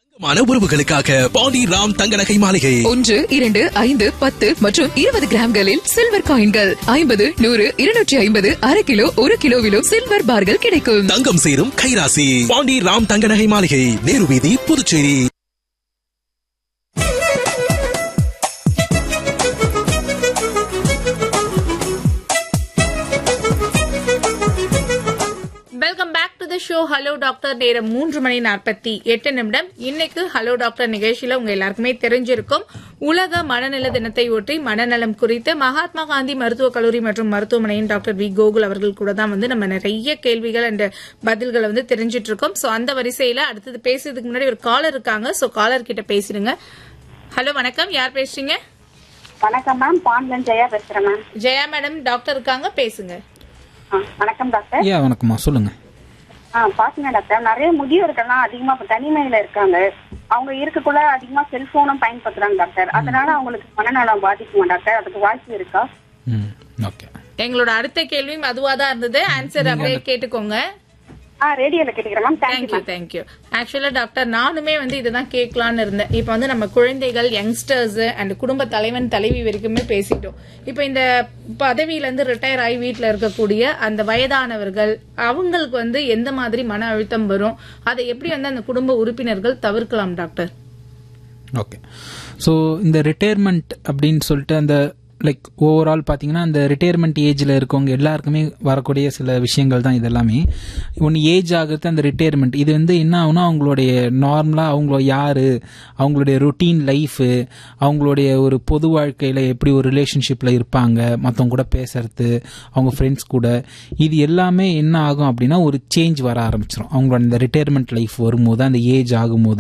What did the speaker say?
மான உறவுகளுக்காக பாண்டி ராம் தங்க நகை மாளிகை ஒன்று இரண்டு ஐந்து பத்து மற்றும் இருபது கிராம்களில் சில்வர் காயின்கள் ஐம்பது நூறு இருநூற்றி ஐம்பது அரை கிலோ ஒரு கிலோவிலும் சில்வர் பார்கள் கிடைக்கும் தங்கம் சேரும் கைராசி பாண்டி ராம் தங்க நகை மாளிகை நேரு வீதி Puducherry welcome back to the show hello doctor நேரம் மூன்று மணி நாற்பத்தி எட்டு நிமிடம் இன்னைக்கு ஹலோ டாக்டர் நிகழ்ச்சியில உங்க எல்லாருக்குமே தெரிஞ்சிருக்கும் உலக மனநல தினத்தை ஒட்டி மனநலம் குறித்து மகாத்மா காந்தி மருத்துவக் கல்லூரி மற்றும் மருத்துவமனையின் டாக்டர் வி கோகுல் அவர்கள் கூட தான் வந்து நம்ம நிறைய கேள்விகள் அண்ட் பதில்களை வந்து தெரிஞ்சிட்டு இருக்கோம் சோ அந்த வரிசையில அடுத்தது பேசுறதுக்கு முன்னாடி ஒரு காலர் இருக்காங்க சோ காலர் கிட்ட பேசிடுங்க ஹலோ வணக்கம் யார் பேசுறீங்க வணக்கம் மேம் பாண்டன் ஜெயா பேசுறேன் மேம் ஜெயா மேடம் டாக்டர் இருக்காங்க பேசுங்க ஆ, வணக்கம் டாக்டர் ஐயா வணக்கம்மா சொல்லுங்க ஆ பாத்தீங்க டாக்டர் நிறைய முதியோர்கள்லாம் அதிகமா இப்ப தனிமையில இருக்காங்க அவங்க இருக்கக்குள்ள அதிகமா செல்போனும் பயன்படுத்துறாங்க டாக்டர் அதனால அவங்களுக்கு மனநலம் பாதிக்குமா டாக்டர் அதுக்கு வாய்ப்பு இருக்கா ம் ஓகே எங்களோட அடுத்த கேள்வியும் அதுவா தான் இருந்தது ஆன்சர் அப்படியே கேட்டுக்கோங்க ஆ ரேடியோல கேட்டுக்கிறேன் மேம் தேங்க்யூ தேங்க்யூ தேங்க்யூ ஆக்சுவலா டாக்டர் நானுமே வந்து இதுதான் கேட்கலான்னு இருந்தேன் இப்போ வந்து நம்ம குழந்தைகள் யங்ஸ்டர்ஸ் அண்ட் குடும்ப தலைவன் தலைவி வரைக்குமே பேசிட்டோம் இப்போ இந்த பதவியில இருந்து ரிட்டையர் ஆகி வீட்டில் இருக்கக்கூடிய அந்த வயதானவர்கள் அவங்களுக்கு வந்து எந்த மாதிரி மன அழுத்தம் வரும் அதை எப்படி வந்து அந்த குடும்ப உறுப்பினர்கள் தவிர்க்கலாம் டாக்டர் ஓகே ஸோ இந்த ரிட்டையர்மெண்ட் அப்படின்னு சொல்லிட்டு அந்த லைக் ஓவரால் பார்த்தீங்கன்னா அந்த ரிட்டையர்மெண்ட் ஏஜில் இருக்கவங்க எல்லாருக்குமே வரக்கூடிய சில விஷயங்கள் தான் இதெல்லாமே ஒன்று ஏஜ் ஆகுறது அந்த ரிட்டையர்மெண்ட் இது வந்து என்ன ஆகுனா அவங்களுடைய நார்மலாக அவங்கள யார் அவங்களுடைய ரொட்டீன் லைஃபு அவங்களுடைய ஒரு பொது வாழ்க்கையில் எப்படி ஒரு ரிலேஷன்ஷிப்பில் இருப்பாங்க மற்றவங்க கூட பேசுறது அவங்க ஃப்ரெண்ட்ஸ் கூட இது எல்லாமே என்ன ஆகும் அப்படின்னா ஒரு சேஞ்ச் வர ஆரம்பிச்சிடும் அவங்களோட இந்த ரிட்டையர்மெண்ட் லைஃப் வரும்போது அந்த ஏஜ் ஆகும்போது